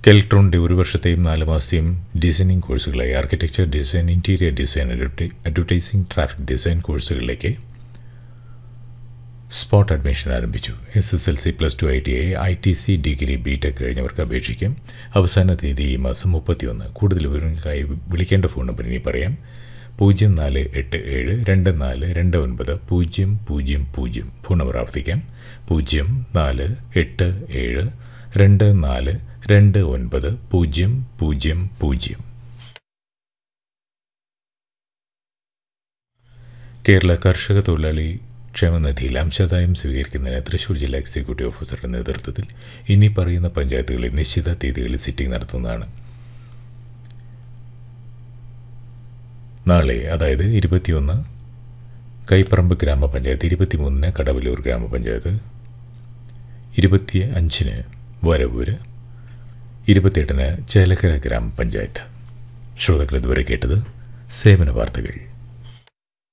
കെൽട്രോണിൻ്റെ ഒരു വർഷത്തെയും നാല് മാസത്തെയും ഡിസൈനിങ് കോഴ്സുകളായി architecture design interior design advertising traffic design കോഴ്സുകളിലേക്ക് സ്പോട്ട് അഡ്മിഷൻ ആരംഭിച്ചു S S L C plus two I T I I T C degree B tech കഴിഞ്ഞവർക്ക് അപേക്ഷിക്കാം അവസാന തീയതി ഈ മാസം മുപ്പത്തിയൊന്ന് കൂടുതൽ വിവരങ്ങൾക്കായി വിളിക്കേണ്ട ഫോൺ നമ്പർ ഇനി പറയാം പൂജ്യം നാല് എട്ട് ഏഴ് രണ്ട് നാല് രണ്ട് ഒൻപത് പൂജ്യം പൂജ്യം പൂജ്യം ഫോൺ നമ്പർ ആവർത്തിക്കാം പൂജ്യം നാല് എട്ട് ഏഴ് രണ്ട് നാല് രണ്ട് ഒൻപത് പൂജ്യം പൂജ്യം പൂജ്യം കേരള കർഷക തൊഴിലാളി ക്ഷേമനിധിയിൽ അംശാദായം സ്വീകരിക്കുന്നതിന് തൃശൂർ ജില്ലാ എക്സിക്യൂട്ടീവ് ഓഫീസറുടെ നേതൃത്വത്തിൽ ഇനി പറയുന്ന പഞ്ചായത്തുകളിൽ നിശ്ചിത തീയതികളിൽ സിറ്റിംഗ് നടത്തുന്നതാണ് നാളെ അതായത് ഇരുപത്തിയൊന്ന് കൈപ്പറമ്പ് ഗ്രാമപഞ്ചായത്ത് ഇരുപത്തിമൂന്നിന് കടവല്ലൂർ ഗ്രാമപഞ്ചായത്ത് ഇരുപത്തി അഞ്ചിന് വരവൂര് ഇരുപത്തിയെട്ടിന് ചേലക്കര ഗ്രാമപഞ്ചായത്ത് ശ്രോതാക്കൾ ഇതുവരെ കേട്ടത് സേവന വാർത്തകൾ